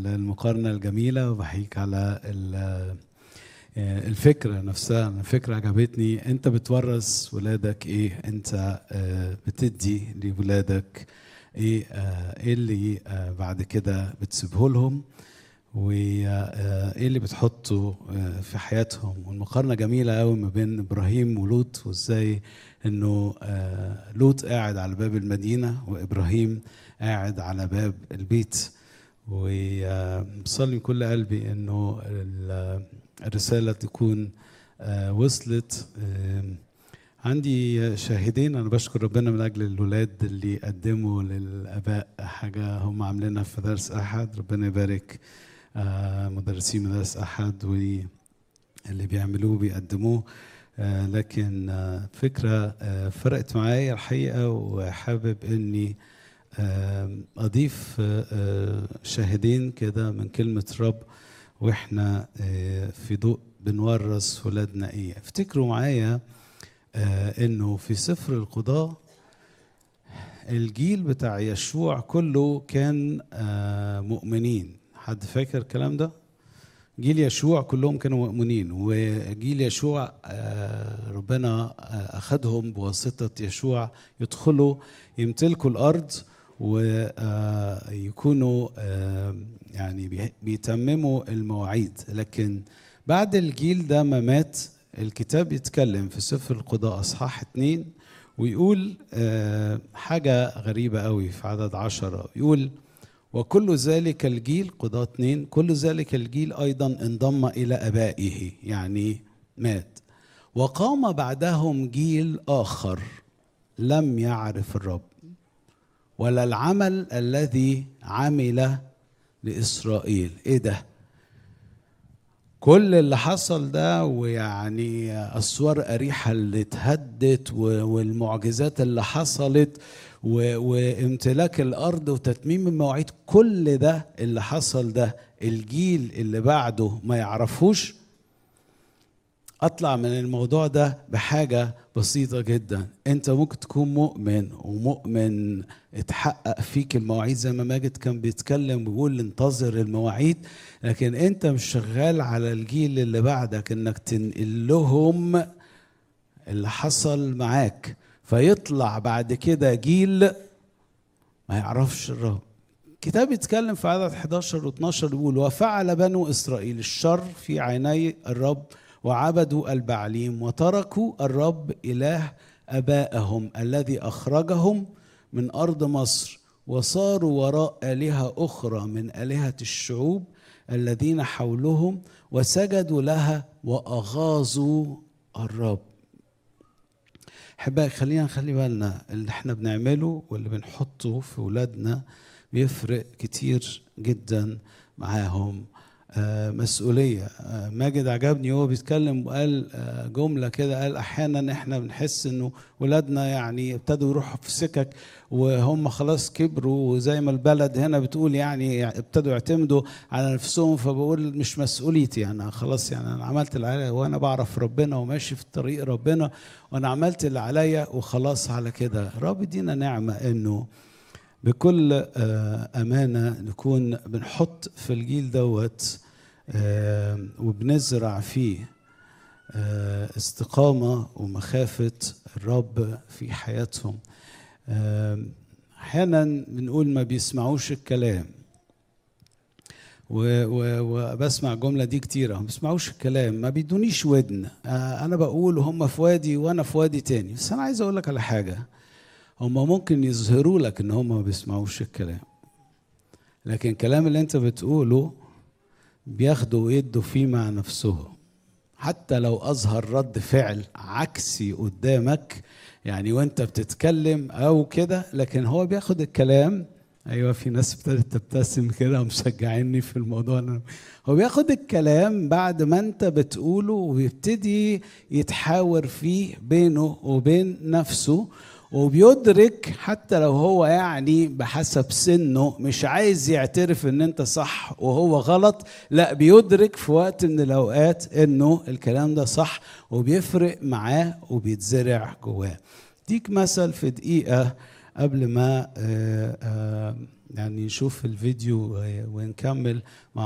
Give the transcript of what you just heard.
المقارنة الجميلة وبحييك على ال- الفكرة نفسها الفكرة عجبتني انت بتورث ولادك ايه انت آه، بتدي لولادك ايه آه، ايه اللي آه، بعد كده بتسيبه لهم وايه اللي بتحطه آه، في حياتهم والمقارنة جميلة قوي ما بين ابراهيم ولوط وازاي انه آه، لوط قاعد على باب المدينة وابراهيم قاعد على باب البيت وبصلي من كل قلبي انه ال- الرسالة تكون آه، وصلت آم، عندي شاهدين انا بشكر ربنا من اجل الولاد اللي قدموا للاباء حاجه هم عاملينها في مدارس احد ربنا يبارك آه، مدرسين مدارس احد واللي بيعملوه بيقدموه آه، لكن آه، فكره آه، فرقت معايا الحقيقه وحابب اني آم، اضيف آه، آه، شاهدين كده من كلمه رب واحنا آه، في ضوء بنورث ولادنا ايه افتكروا معايا آه، انه في سفر القضاء الجيل بتاع يشوع كله كان آه، مؤمنين حد فاكر الكلام ده جيل يشوع كلهم كانوا مؤمنين وجيل يشوع آه، ربنا آه، أخذهم بواسطة يشوع يدخلوا يمتلكوا الأرض ويكونوا يعني بي- بيتمموا المواعيد لكن بعد الجيل ده ما مات الكتاب يتكلم في سفر القضاء أصحاح اتنين ويقول آه، حاجة غريبة قوي في عدد عشرة يقول وكل ذلك الجيل قضاء اتنين كل ذلك الجيل أيضا انضم إلى أبائه يعني مات وقام بعدهم جيل آخر لم يعرف الرب ولا العمل الذي عمل لإسرائيل إيه ده كل اللي حصل ده ويعني اسوار اريحه اللي اتهدت و- والمعجزات اللي حصلت و- وامتلاك الارض وتتميم المواعيد كل ده اللي حصل ده الجيل اللي بعده ما يعرفوش اطلع من الموضوع ده بحاجه بسيطه جدا انت ممكن تكون مؤمن ومؤمن اتحقق فيك المواعيد زي ما ماجد كان بيتكلم ويقول انتظر المواعيد لكن انت مش شغال على الجيل اللي بعدك انك تنقل لهم اللي حصل معاك فيطلع بعد كده جيل ما يعرفش الرب الكتاب يتكلم في عدد 11 و12 يقول وفعل بنو اسرائيل الشر في عيني الرب وعبدوا البعليم وتركوا الرب اله ابائهم الذي اخرجهم من ارض مصر وصاروا وراء الهه اخرى من الهه الشعوب الذين حولهم وسجدوا لها واغاظوا الرب احبائي خلينا نخلي بالنا اللي احنا بنعمله واللي بنحطه في ولادنا بيفرق كتير جدا معاهم آه، مسؤولية آه، ماجد عجبني وهو بيتكلم وقال آه، جملة كده قال أحيانا إحنا بنحس إنه ولادنا يعني ابتدوا يروحوا في سكك وهم خلاص كبروا وزي ما البلد هنا بتقول يعني ابتدوا يعتمدوا على نفسهم فبقول مش مسؤوليتي أنا خلاص يعني أنا عملت اللي عليا وأنا بعرف ربنا وماشي في طريق ربنا وأنا عملت اللي عليا وخلاص على كده رب يدينا نعمة إنه بكل آه، أمانة نكون بنحط في الجيل دوت آه، وبنزرع فيه آه، استقامة ومخافة الرب في حياتهم آه، أحيانا بنقول ما بيسمعوش الكلام و- و- وبسمع الجملة دي كتير ما بيسمعوش الكلام ما بيدونيش ودن آه، أنا بقول وهم في وادي وأنا في وادي تاني بس أنا عايز أقول لك على حاجة هم ممكن يظهروا لك ان هم ما بيسمعوش الكلام لكن الكلام اللي انت بتقوله بياخدوا ويدوا فيه مع نفسهم حتى لو اظهر رد فعل عكسي قدامك يعني وانت بتتكلم او كده لكن هو بياخد الكلام ايوه في ناس ابتدت تبتسم كده ومشجعيني في الموضوع ده هو بياخد الكلام بعد ما انت بتقوله وبيبتدي يتحاور فيه بينه وبين نفسه وبيدرك حتى لو هو يعني بحسب سنه مش عايز يعترف ان انت صح وهو غلط لا بيدرك في وقت من الاوقات انه الكلام ده صح وبيفرق معاه وبيتزرع جواه ديك مثل في دقيقة قبل ما آه، آه، يعني نشوف الفيديو ونكمل مع